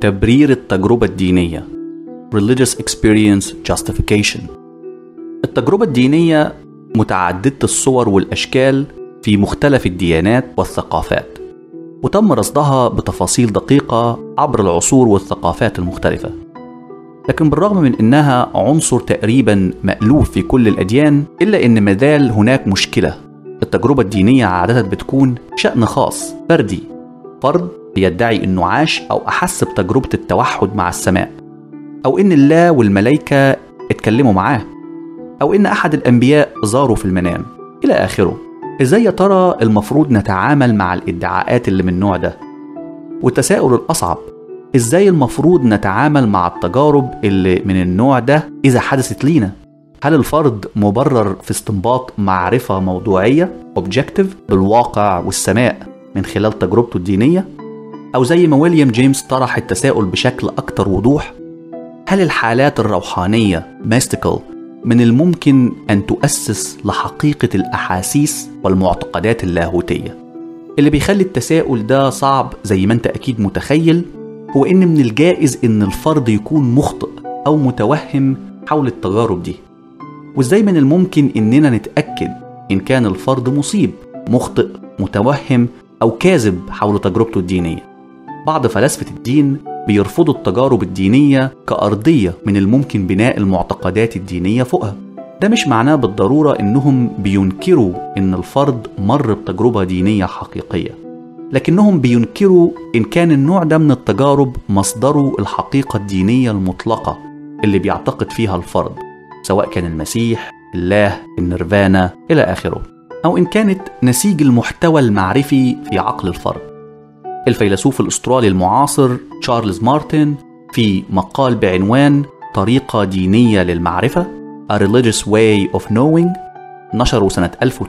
تبرير التجربة الدينية Religious Experience Justification التجربة الدينية متعددة الصور والأشكال في مختلف الديانات والثقافات وتم رصدها بتفاصيل دقيقة عبر العصور والثقافات المختلفة لكن بالرغم من انها عنصر تقريبا مألوف في كل الاديان الا ان مازال هناك مشكله التجربه الدينيه عاده بتكون شأن خاص فردي فرد بيدعي انه عاش او احس بتجربه التوحد مع السماء او ان الله والملائكه اتكلموا معاه او ان احد الانبياء زاره في المنام الى اخره ازاي يا ترى المفروض نتعامل مع الادعاءات اللي من النوع ده والتساؤل الاصعب ازاي المفروض نتعامل مع التجارب اللي من النوع ده اذا حدثت لينا هل الفرد مبرر في استنباط معرفة موضوعية objective بالواقع والسماء من خلال تجربته الدينية؟ أو زي ما ويليام جيمس طرح التساؤل بشكل أكثر وضوح هل الحالات الروحانية mystical من الممكن أن تؤسس لحقيقة الأحاسيس والمعتقدات اللاهوتية اللي بيخلي التساؤل ده صعب زي ما أنت أكيد متخيل هو إن من الجائز إن الفرد يكون مخطئ أو متوهم حول التجارب دي وإزاي من الممكن إننا نتأكد إن كان الفرد مصيب مخطئ متوهم أو كاذب حول تجربته الدينية بعض فلاسفة الدين بيرفضوا التجارب الدينية كأرضية من الممكن بناء المعتقدات الدينية فوقها ده مش معناه بالضرورة إنهم بينكروا إن الفرد مر بتجربة دينية حقيقية لكنهم بينكروا إن كان النوع ده من التجارب مصدره الحقيقة الدينية المطلقة اللي بيعتقد فيها الفرد سواء كان المسيح الله النيرفانا إلى آخره أو إن كانت نسيج المحتوى المعرفي في عقل الفرد الفيلسوف الأسترالي المعاصر تشارلز مارتن في مقال بعنوان طريقة دينية للمعرفة A Religious Way of Knowing نشره سنة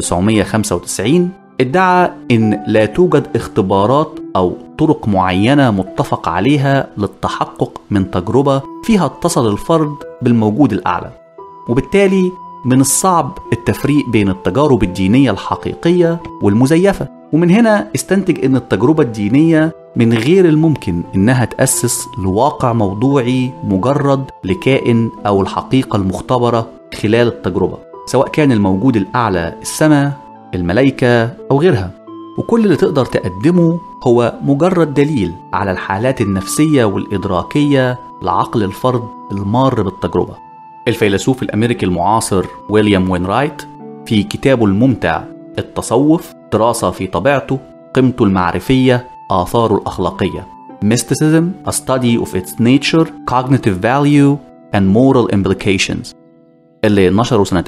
1995 ادعى إن لا توجد اختبارات أو طرق معينة متفق عليها للتحقق من تجربة فيها اتصل الفرد بالموجود الأعلى وبالتالي من الصعب التفريق بين التجارب الدينية الحقيقية والمزيفة ومن هنا استنتج أن التجربة الدينية من غير الممكن إنها تأسس لواقع موضوعي مجرد لكائن أو الحقيقة المختبرة خلال التجربة سواء كان الموجود الأعلى السماء الملائكة أو غيرها وكل اللي تقدر تقدمه هو مجرد دليل على الحالات النفسية والإدراكية لعقل الفرد المار بالتجربة الفيلسوف الأمريكي المعاصر ويليام وينرايت في كتابه الممتع التصوف دراسة في طبيعته قيمته المعرفية آثاره الأخلاقية Mysticism, a study of its nature, cognitive value and moral implications اللي نشره سنة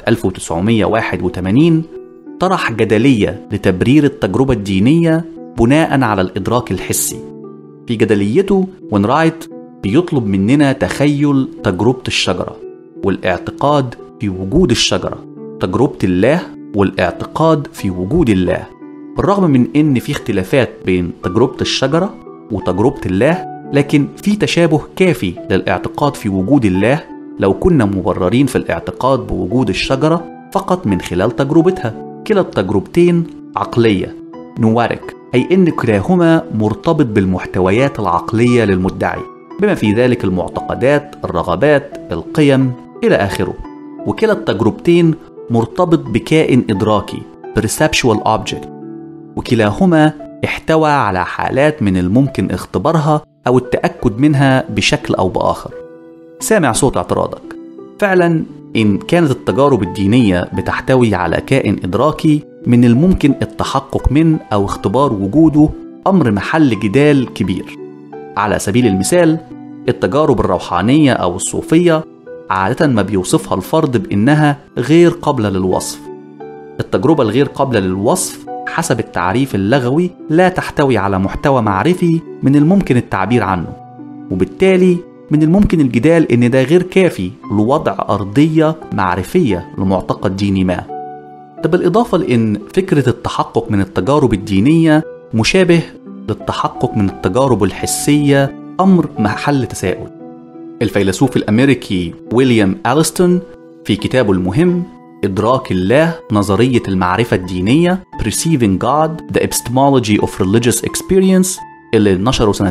1981 طرح جدلية لتبرير التجربة الدينية بناء على الإدراك الحسي في جدليته وينرايت بيطلب مننا تخيل تجربة الشجرة والاعتقاد في وجود الشجرة تجربة الله والاعتقاد في وجود الله بالرغم من ان في اختلافات بين تجربة الشجرة وتجربة الله لكن في تشابه كافي للاعتقاد في وجود الله لو كنا مبررين في الاعتقاد بوجود الشجرة فقط من خلال تجربتها كلا التجربتين عقلية نوارك أي إن كلاهما مرتبط بالمحتويات العقلية للمدعي بما في ذلك المعتقدات الرغبات القيم إلى آخره وكلا التجربتين مرتبط بكائن إدراكي perceptual object وكلاهما احتوى على حالات من الممكن اختبارها أو التأكد منها بشكل أو بآخر سامع صوت اعتراضك فعلا إن كانت التجارب الدينية بتحتوي على كائن إدراكي من الممكن التحقق من أو اختبار وجوده أمر محل جدال كبير على سبيل المثال التجارب الروحانية أو الصوفية عادة ما بيوصفها الفرد بإنها غير قابلة للوصف التجربة الغير قابلة للوصف حسب التعريف اللغوي لا تحتوي على محتوى معرفي من الممكن التعبير عنه وبالتالي من الممكن الجدال ان ده غير كافي لوضع ارضيه معرفيه لمعتقد ديني ما ده بالاضافه لان فكره التحقق من التجارب الدينيه مشابه للتحقق من التجارب الحسيه امر محل تساؤل الفيلسوف الامريكي ويليام أليستون في كتابه المهم إدراك الله نظرية المعرفة الدينية Perceiving God The Epistemology of Religious Experience اللي نشره سنة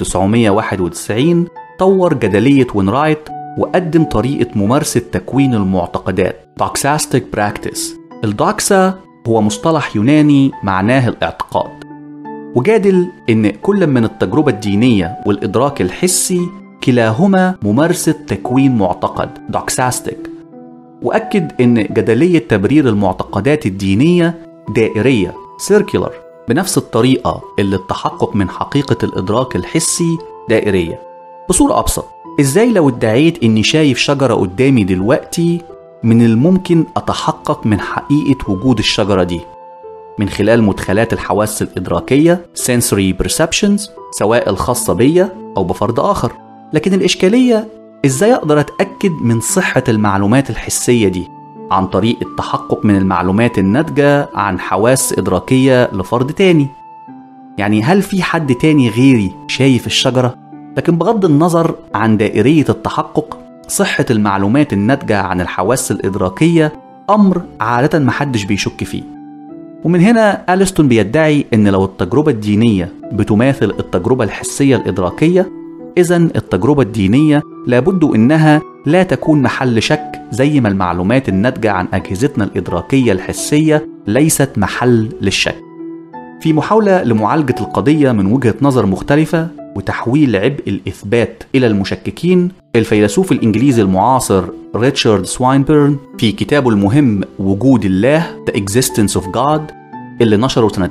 1991 طور جدلية وينرايت وقدم طريقة ممارسة تكوين المعتقدات Doxastic Practice الدوكسا هو مصطلح يوناني معناه الاعتقاد وجادل إن كل من التجربة الدينية والإدراك الحسي كلاهما ممارسة تكوين معتقد دوكساستيك وأكد إن جدلية تبرير المعتقدات الدينية دائرية سيركولر بنفس الطريقة اللي التحقق من حقيقة الإدراك الحسي دائرية بصورة أبسط إزاي لو ادعيت إني شايف شجرة قدامي دلوقتي من الممكن أتحقق من حقيقة وجود الشجرة دي من خلال مدخلات الحواس الإدراكية sensory perceptions سواء الخاصة بيا أو بفرد آخر لكن الإشكالية إزاي أقدر أتأكد من صحة المعلومات الحسية دي عن طريق التحقق من المعلومات الناتجة عن حواس إدراكية لفرد تاني يعني هل في حد تاني غيري شايف الشجرة؟ لكن بغض النظر عن دائرية التحقق صحة المعلومات الناتجة عن الحواس الإدراكية أمر عادة محدش بيشك فيه ومن هنا أليستون بيدعي إن لو التجربة الدينية بتماثل التجربة الحسية الإدراكية إذا التجربة الدينية لابد إنها لا تكون محل شك زي ما المعلومات الناتجة عن أجهزتنا الإدراكية الحسية ليست محل للشك. في محاولة لمعالجة القضية من وجهة نظر مختلفة وتحويل عبء الإثبات إلى المشككين الفيلسوف الإنجليزي المعاصر ريتشارد سواينبيرن في كتابه المهم وجود الله The Existence of God اللي نشره سنة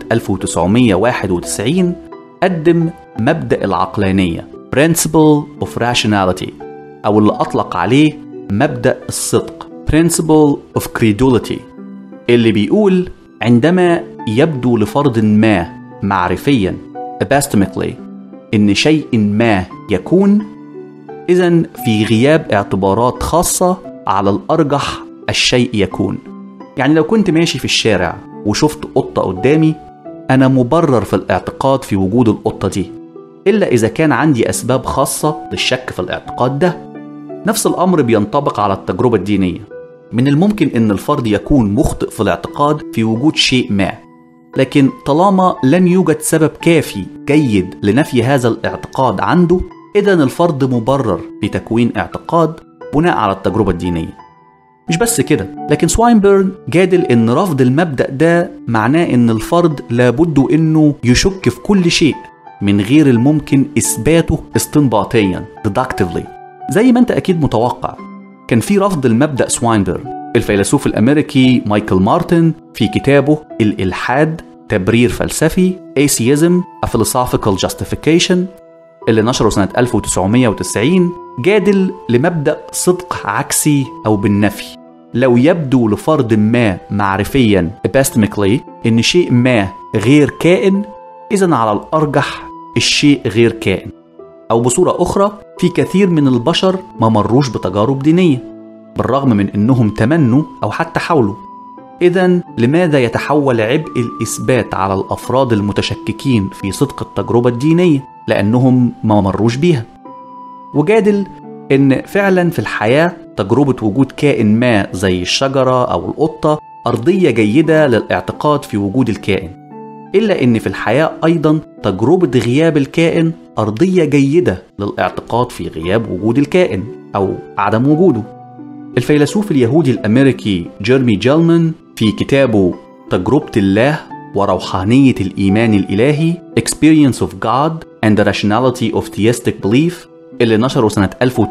1991 قدم مبدأ العقلانية Principle of Rationality أو اللي أطلق عليه مبدأ الصدق Principle of Credulity اللي بيقول عندما يبدو لفرد ما معرفيا epistemically إن شيء ما يكون إذا في غياب اعتبارات خاصة على الأرجح الشيء يكون يعني لو كنت ماشي في الشارع وشفت قطة قدامي أنا مبرر في الاعتقاد في وجود القطة دي إلا إذا كان عندي أسباب خاصة للشك في الاعتقاد ده نفس الأمر بينطبق على التجربة الدينية من الممكن أن الفرد يكون مخطئ في الاعتقاد في وجود شيء ما لكن طالما لم يوجد سبب كافي جيد لنفي هذا الاعتقاد عنده إذا الفرد مبرر بتكوين اعتقاد بناء على التجربة الدينية مش بس كده لكن سواينبيرن جادل ان رفض المبدأ ده معناه ان الفرد لابد انه يشك في كل شيء من غير الممكن اثباته استنباطيا deductively زي ما انت اكيد متوقع كان في رفض المبدأ سواينبيرن الفيلسوف الامريكي مايكل مارتن في كتابه الالحاد تبرير فلسفي Atheism A Philosophical Justification اللي نشره سنة 1990 جادل لمبدأ صدق عكسي أو بالنفي لو يبدو لفرد ما معرفيا epistemically إن شيء ما غير كائن إذا على الأرجح الشيء غير كائن أو بصورة أخرى في كثير من البشر ما مروش بتجارب دينية بالرغم من أنهم تمنوا أو حتى حاولوا إذا لماذا يتحول عبء الإثبات على الأفراد المتشككين في صدق التجربة الدينية؟ لأنهم ما مروش بيها. وجادل إن فعلا في الحياة تجربة وجود كائن ما زي الشجرة أو القطة أرضية جيدة للاعتقاد في وجود الكائن. إلا إن في الحياة أيضا تجربة غياب الكائن أرضية جيدة للاعتقاد في غياب وجود الكائن أو عدم وجوده. الفيلسوف اليهودي الأمريكي جيرمي جيلمان في كتابه تجربة الله وروحانية الإيمان الإلهي Experience of God and the Rationality of Theistic Belief اللي نشره سنة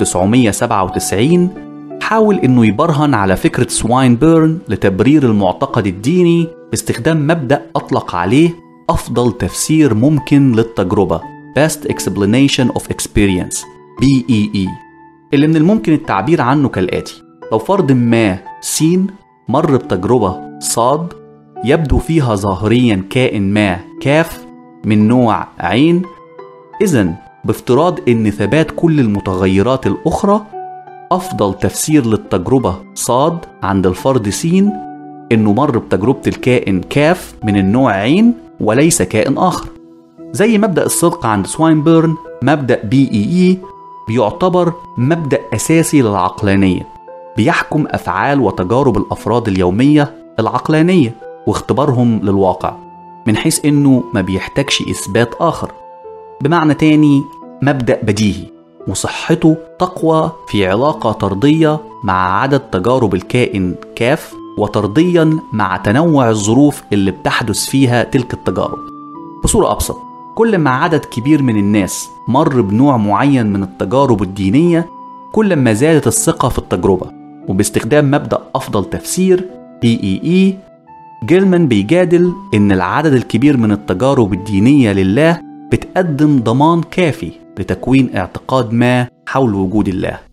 1997 حاول إنه يبرهن على فكرة سواينبيرن لتبرير المعتقد الديني باستخدام مبدأ أطلق عليه أفضل تفسير ممكن للتجربة Best Explanation of Experience BEE اللي من الممكن التعبير عنه كالآتي لو فرد ما سين مر بتجربة صاد يبدو فيها ظاهريا كائن ما كاف من نوع عين إذا بافتراض إن ثبات كل المتغيرات الأخرى أفضل تفسير للتجربة صاد عند الفرد سين إنه مر بتجربة الكائن كاف من النوع عين وليس كائن آخر زي مبدأ الصدق عند سواينبيرن مبدأ بي إي إي بيعتبر مبدأ أساسي للعقلانية بيحكم أفعال وتجارب الأفراد اليومية العقلانية واختبارهم للواقع من حيث إنه ما بيحتاجش إثبات آخر بمعنى تاني مبدأ بديهي وصحته تقوى في علاقة طردية مع عدد تجارب الكائن كاف وطرديا مع تنوع الظروف اللي بتحدث فيها تلك التجارب بصورة أبسط كل ما عدد كبير من الناس مر بنوع معين من التجارب الدينية كل ما زادت الثقة في التجربة وباستخدام مبدأ أفضل تفسير EEE جيلمان بيجادل إن العدد الكبير من التجارب الدينية لله بتقدم ضمان كافي لتكوين اعتقاد ما حول وجود الله